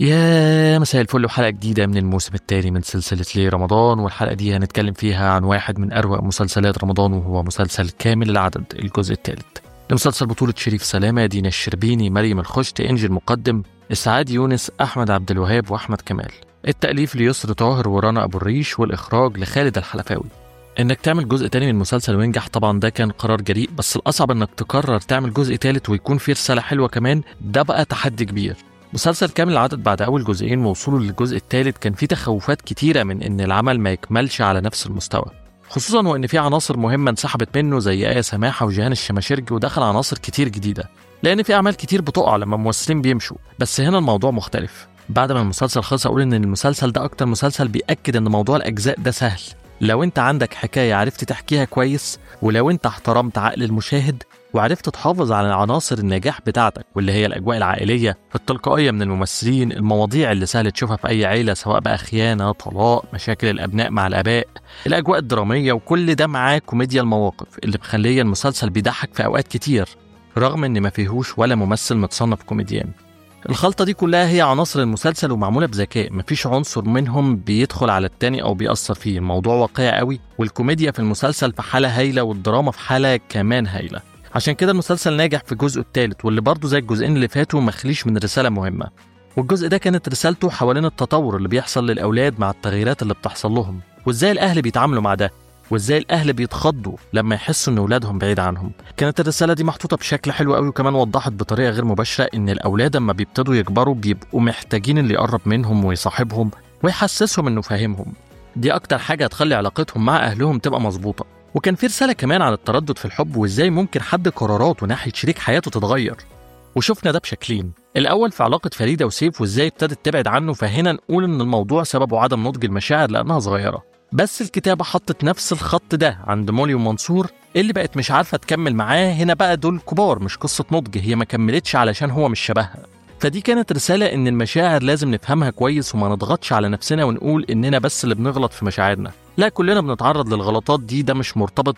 يا مساء الفل وحلقة جديدة من الموسم الثاني من سلسلة ليه رمضان والحلقة دي هنتكلم فيها عن واحد من أروع مسلسلات رمضان وهو مسلسل كامل العدد الجزء الثالث لمسلسل بطولة شريف سلامة دينا الشربيني مريم الخشت إنجي المقدم إسعاد يونس أحمد عبد الوهاب وأحمد كمال التأليف ليسر طاهر ورنا أبو الريش والإخراج لخالد الحلفاوي انك تعمل جزء تاني من مسلسل وينجح طبعا ده كان قرار جريء بس الاصعب انك تقرر تعمل جزء تالت ويكون فيه رساله حلوه كمان ده بقى تحدي كبير مسلسل كامل العدد بعد اول جزئين ووصوله للجزء الثالث كان فيه تخوفات كتيره من ان العمل ما يكملش على نفس المستوى خصوصا وان في عناصر مهمه انسحبت منه زي ايه سماحه وجيهان الشماشرجي ودخل عناصر كتير جديده لان في اعمال كتير بتقع لما الممثلين بيمشوا بس هنا الموضوع مختلف بعد ما المسلسل خلص اقول ان المسلسل ده اكتر مسلسل بياكد ان موضوع الاجزاء ده سهل لو انت عندك حكايه عرفت تحكيها كويس ولو انت احترمت عقل المشاهد وعرفت تحافظ على عناصر النجاح بتاعتك واللي هي الاجواء العائليه التلقائيه من الممثلين المواضيع اللي سهل تشوفها في اي عيله سواء بقى خيانه طلاق مشاكل الابناء مع الاباء الاجواء الدراميه وكل ده معاه كوميديا المواقف اللي مخليه المسلسل بيضحك في اوقات كتير رغم ان ما فيهوش ولا ممثل متصنف كوميديان الخلطة دي كلها هي عناصر المسلسل ومعمولة بذكاء مفيش عنصر منهم بيدخل على التاني أو بيأثر فيه الموضوع واقعي قوي والكوميديا في المسلسل في حالة هايلة والدراما في حالة كمان هايلة عشان كده المسلسل ناجح في جزءه الثالث واللي برضه زي الجزئين اللي فاتوا مخليش من رسالة مهمة والجزء ده كانت رسالته حوالين التطور اللي بيحصل للأولاد مع التغييرات اللي بتحصل لهم وإزاي الأهل بيتعاملوا مع ده وازاي الاهل بيتخضوا لما يحسوا ان اولادهم بعيد عنهم كانت الرساله دي محطوطه بشكل حلو قوي وكمان وضحت بطريقه غير مباشره ان الاولاد لما بيبتدوا يكبروا بيبقوا محتاجين اللي يقرب منهم ويصاحبهم ويحسسهم انه فاهمهم دي اكتر حاجه هتخلي علاقتهم مع اهلهم تبقى مظبوطه وكان في رساله كمان عن التردد في الحب وازاي ممكن حد قراراته ناحيه شريك حياته تتغير وشفنا ده بشكلين الأول في علاقة فريدة وسيف وإزاي ابتدت تبعد عنه فهنا نقول إن الموضوع سببه عدم نضج المشاعر لأنها صغيرة بس الكتابة حطت نفس الخط ده عند مولي ومنصور اللي بقت مش عارفة تكمل معاه هنا بقى دول كبار مش قصة نضج هي ما كملتش علشان هو مش شبهها فدي كانت رسالة إن المشاعر لازم نفهمها كويس وما نضغطش على نفسنا ونقول إننا بس اللي بنغلط في مشاعرنا لا كلنا بنتعرض للغلطات دي ده مش مرتبط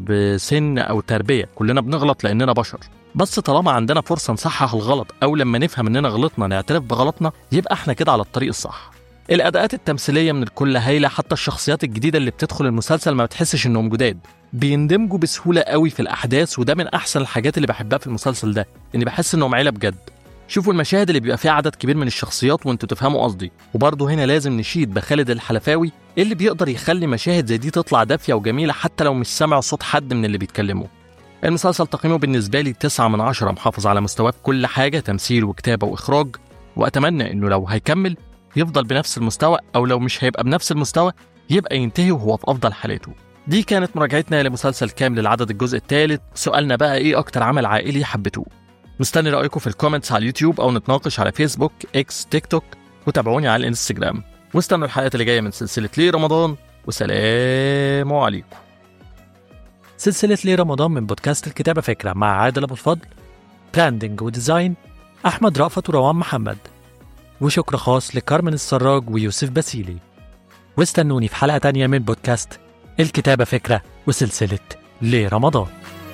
بسن أو تربية كلنا بنغلط لأننا بشر بس طالما عندنا فرصة نصحح الغلط أو لما نفهم إننا غلطنا نعترف بغلطنا يبقى إحنا كده على الطريق الصح الاداءات التمثيليه من الكل هايله حتى الشخصيات الجديده اللي بتدخل المسلسل ما بتحسش انهم جداد بيندمجوا بسهوله قوي في الاحداث وده من احسن الحاجات اللي بحبها في المسلسل ده اني بحس انهم عيله بجد شوفوا المشاهد اللي بيبقى فيها عدد كبير من الشخصيات وانتوا تفهموا قصدي وبرضه هنا لازم نشيد بخالد الحلفاوي اللي بيقدر يخلي مشاهد زي دي تطلع دافيه وجميله حتى لو مش سامع صوت حد من اللي بيتكلموا المسلسل تقييمه بالنسبه لي 9 من 10 محافظ على مستواه في كل حاجه تمثيل وكتابه واخراج واتمنى انه لو هيكمل يفضل بنفس المستوى او لو مش هيبقى بنفس المستوى يبقى ينتهي وهو في افضل حالاته دي كانت مراجعتنا لمسلسل كامل العدد الجزء الثالث سؤالنا بقى ايه اكتر عمل عائلي حبيتوه مستني رايكم في الكومنتس على اليوتيوب او نتناقش على فيسبوك اكس تيك توك وتابعوني على الانستجرام واستنوا الحلقات اللي جايه من سلسله ليه رمضان وسلام عليكم سلسلة ليه رمضان من بودكاست الكتابة فكرة مع عادل أبو الفضل براندنج وديزاين أحمد رأفت وروان محمد وشكر خاص لكارمن السراج ويوسف باسيلي واستنوني في حلقة تانية من بودكاست الكتابة فكرة وسلسلة ليه رمضان